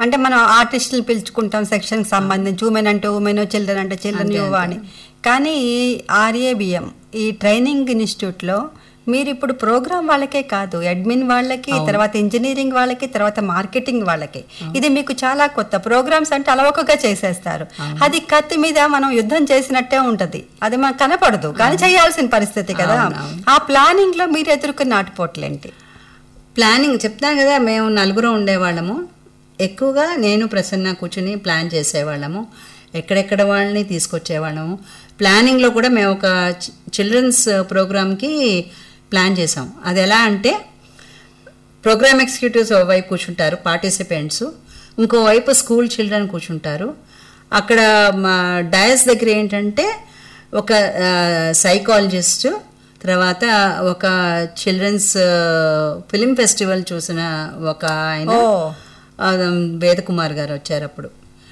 అంటే మనం ఆర్టిస్టులు పిలుచుకుంటాం సెక్షన్కి సంబంధించి ఉమెన్ అంటే ఉమెన్ చిల్డ్రన్ అంటే చిల్డ్రన్ యువ అని కానీ ఈ ఆర్ఏబిఎం ఈ ట్రైనింగ్ ఇన్స్టిట్యూట్లో మీరు ఇప్పుడు ప్రోగ్రామ్ వాళ్ళకే కాదు అడ్మిన్ వాళ్ళకి తర్వాత ఇంజనీరింగ్ వాళ్ళకి తర్వాత మార్కెటింగ్ వాళ్ళకి ఇది మీకు చాలా కొత్త ప్రోగ్రామ్స్ అంటే అలవకగా చేసేస్తారు అది కత్తి మీద మనం యుద్ధం చేసినట్టే ఉంటది అది మనకు కనపడదు కానీ చేయాల్సిన పరిస్థితి కదా ఆ ప్లానింగ్ లో మీరు ఎదుర్కొన్న ఆటుపోట్లేంటి ప్లానింగ్ చెప్తాను కదా మేము నలుగురు ఉండేవాళ్ళము ఎక్కువగా నేను ప్రసన్న కూర్చుని ప్లాన్ చేసేవాళ్ళము ఎక్కడెక్కడ వాళ్ళని తీసుకొచ్చేవాళ్ళము ప్లానింగ్లో కూడా మేము ఒక చిల్డ్రన్స్ ప్రోగ్రామ్కి ప్లాన్ చేసాం అది ఎలా అంటే ప్రోగ్రామ్ ఎగ్జిక్యూటివ్స్ వైపు కూర్చుంటారు పార్టిసిపెంట్స్ ఇంకోవైపు స్కూల్ చిల్డ్రన్ కూర్చుంటారు అక్కడ మా డయస్ దగ్గర ఏంటంటే ఒక సైకాలజిస్ట్ తర్వాత ఒక చిల్డ్రన్స్ ఫిలిం ఫెస్టివల్ చూసిన ఒక ఆయన ఓ. ఆ, వేదకుమార్ గారు వచ్చారు అప్పుడు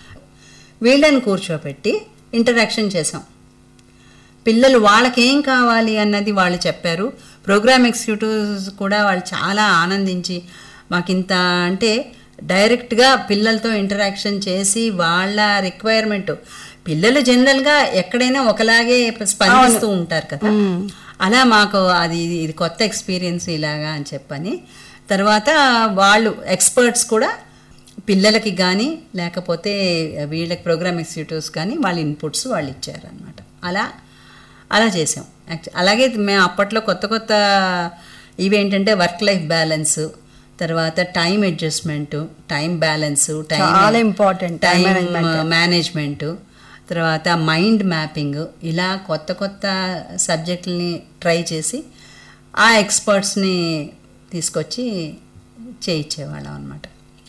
వీళ్ళని కూర్చోబెట్టి ఇంటరాక్షన్ చేసాం పిల్లలు వాళ్ళకి ఏం కావాలి అన్నది వాళ్ళు చెప్పారు ప్రోగ్రామ్ ఎగ్జిక్యూటివ్స్ కూడా వాళ్ళు చాలా ఆనందించి మాకింత అంటే డైరెక్ట్గా పిల్లలతో ఇంటరాక్షన్ చేసి వాళ్ళ రిక్వైర్మెంట్ పిల్లలు జనరల్గా ఎక్కడైనా ఒకలాగే స్పందిస్తూ ఉంటారు కదా అలా మాకు అది ఇది కొత్త ఎక్స్పీరియన్స్ ఇలాగా అని చెప్పని తర్వాత వాళ్ళు ఎక్స్పర్ట్స్ కూడా పిల్లలకి కానీ లేకపోతే వీళ్ళకి ప్రోగ్రామ్ ఎగ్జిక్యూటివ్స్ కానీ వాళ్ళ ఇన్పుట్స్ వాళ్ళు ఇచ్చారనమాట అలా అలా చేసాం యాక్చు- అలాగే మేము అప్పట్లో కొత్త కొత్త ఇవేంటంటే వర్క్ లైఫ్ బ్యాలెన్స్ తర్వాత time adjustment time balance time చాలా important, time time management. Management తర్వాత మైండ్ మ్యాపింగ్ ఇలా కొత్త కొత్త సబ్జెక్టుల్ని ట్రై చేసి ఆ ఎక్స్పర్ట్స్ని తీసుకొచ్చి చేయించేవాళ్ళం అనమాట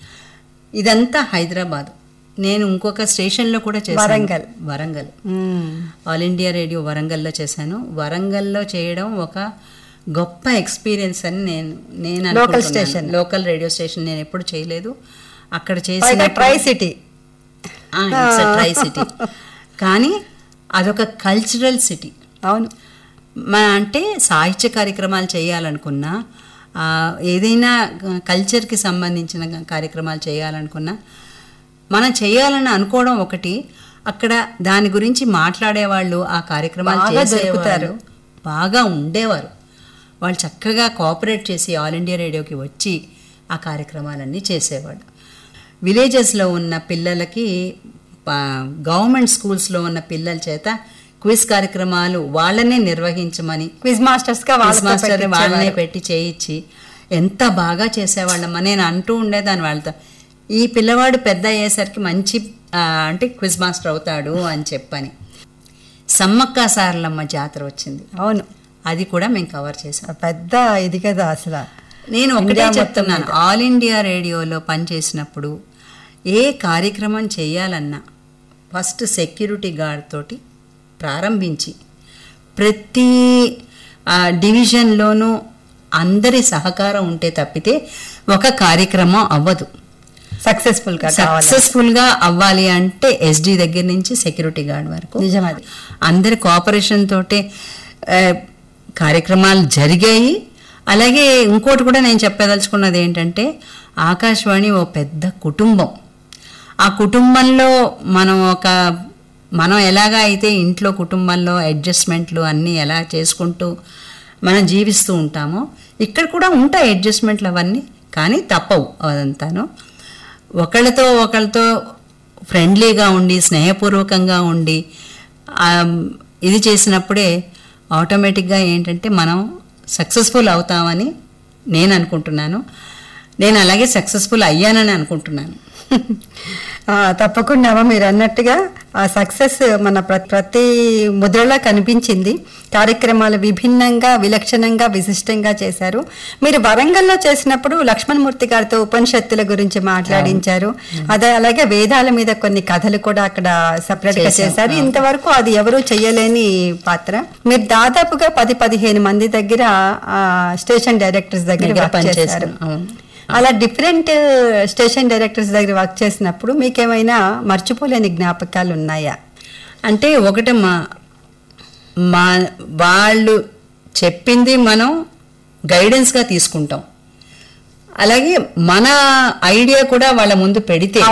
ఇదంతా హైదరాబాద్ నేను ఇంకొక స్టేషన్లో కూడా చేశాను వరంగల్. వరంగల్ మ్మ్. ఆల్ ఇండియా రేడియో వరంగల్లో చేశాను వరంగల్లో చేయడం ఒక గొప్ప ఎక్స్పీరియన్స్ అని నేను నేను Local అనుకుంటున్నాను. station. లోకల్ రేడియో స్టేషన్ నేను ఎప్పుడు చేయలేదు అక్కడ పైగా చేసిన ట్రై సిటీ ట్రై సిటీ కానీ అదొక కల్చరల్ సిటీ అవును మన అంటే సాహిత్య కార్యక్రమాలు చేయాలనుకున్నా ఆ, ఏదైనా కల్చర్కి సంబంధించిన కార్యక్రమాలు చేయాలనుకున్నా మనం చేయాలని అనుకోవడం ఒకటి అక్కడ దాని గురించి మాట్లాడేవాళ్ళు ఆ కార్యక్రమాలు బాగా చేసేవారు దొరుకుతారు. బాగా ఉండేవారు వాళ్ళు చక్కగా కోఆపరేట్ చేసి ఆల్ ఇండియా రేడియోకి వచ్చి ఆ కార్యక్రమాలన్నీ చేసేవాడు విలేజెస్లో ఉన్న పిల్లలకి ప- గవర్నమెంట్ స్కూల్స్లో ఉన్న పిల్లల చేత క్విజ్ కార్యక్రమాలు వాళ్ళనే నిర్వహించమని క్విజ్ మాస్టర్స్ గా క్విజ్ వాళ్ళతో మాస్టర్ వాళ్ళనే పెట్టించేవారు. పెట్టి చేయించి ఎంత బాగా చేసేవాళ్ళమ్మా నేను అంటూ ఉండేదాన్ని వాళ్ళతో ఈ పిల్లవాడు పెద్ద అయ్యేసరికి మంచి ఆ, అంటే క్విజ్ మాస్టర్ అవుతాడు అని చెప్పని సమ్మక్క సారలమ్మ జాతర వచ్చింది అవును అది కూడా మేము కవర్ చేసాం పెద్ద ఇది కదా అసలు నేను ఒకటే ఇండియా మొత్తం చెప్తున్నాను ఆల్ ఇండియా రేడియోలో పనిచేసినప్పుడు ఏ కార్యక్రమం చేయాలన్నా ఫస్ట్ సెక్యూరిటీ గార్డ్ తోటి ప్రారంభించి ప్రతి ఆ, డివిజన్లోనూ అందరి సహకారం ఉంటే తప్పితే ఒక కార్యక్రమం అవ్వదు సక్సెస్ఫుల్ గా కావాలి సక్సెస్ఫుల్ గా అవ్వాలి అంటే ఎస్డి దగ్గర నుంచి సెక్యూరిటీ గార్డ్ వరకు నిజమది అందరి కోఆపరేషన్ తోటే ఆ, కార్యక్రమాలు జరిగాయి అలాగే ఇంకోటి కూడా నేను చెప్పదలుచుకున్నది ఏంటంటే ఆకాశవాణి ఓ పెద్ద కుటుంబం ఆ కుటుంబంలో మనం ఒక మనం ఎలాగా అయితే ఇంట్లో కుటుంబంలో అడ్జస్ట్మెంట్లు అన్నీ ఎలా చేసుకుంటూ మనం జీవిస్తూ ఉంటామో ఇక్కడ కూడా ఉంటాయి అడ్జస్ట్మెంట్లు అవన్నీ కానీ తప్పవు అదంతాను ఒకళ్ళతో ఒకళ్ళతో ఫ్రెండ్లీగా ఉండి స్నేహపూర్వకంగా ఉండి ఆ, ఇది చేసినప్పుడే ఆటోమేటిక్గా ఏంటంటే మనం సక్సెస్ఫుల్ అవుతామని నేను అనుకుంటున్నాను నేను అలాగే సక్సెస్ఫుల్ అయ్యానని అనుకుంటున్నాను ఆ, తప్పకుండా అమ్మ మీరు అన్నట్టుగా ఆ సక్సెస్ మన ప్ర- ప్రతి ముద్రలా కనిపించింది కార్యక్రమాలు విభిన్నంగా విలక్షణంగా విశిష్టంగా చేశారు మీరు వరంగల్లో చేసినప్పుడు లక్ష్మణమూర్తి గారితో ఉపనిషత్తుల గురించి మాట్లాడించారు అదే అలాగే వేదాల మీద కొన్ని కథలు కూడా అక్కడ సపరేట్ గా చేశాం, చేశారు ఇంతవరకు అది ఎవరు చెయ్యలేని పాత్ర మీరు దాదాపుగా పది పదిహేను మంది దగ్గర ఆ, స్టేషన్ డైరెక్టర్స్ దగ్గర దగ్గర వర్క్ పనిచేశాను, చేశారు అవును. అలా డిఫరెంట్ స్టేషన్ డైరెక్టర్స్ దగ్గర వర్క్ చేసినప్పుడు మీకేమైనా మర్చిపోలేని జ్ఞాపకాలు ఉన్నాయా అంటే ఒకటి మా మా వాళ్ళు చెప్పింది మనం గైడెన్స్గా తీసుకుంటాం అలాగే మన ఐడియా కూడా వాళ్ళ ముందు పెడితే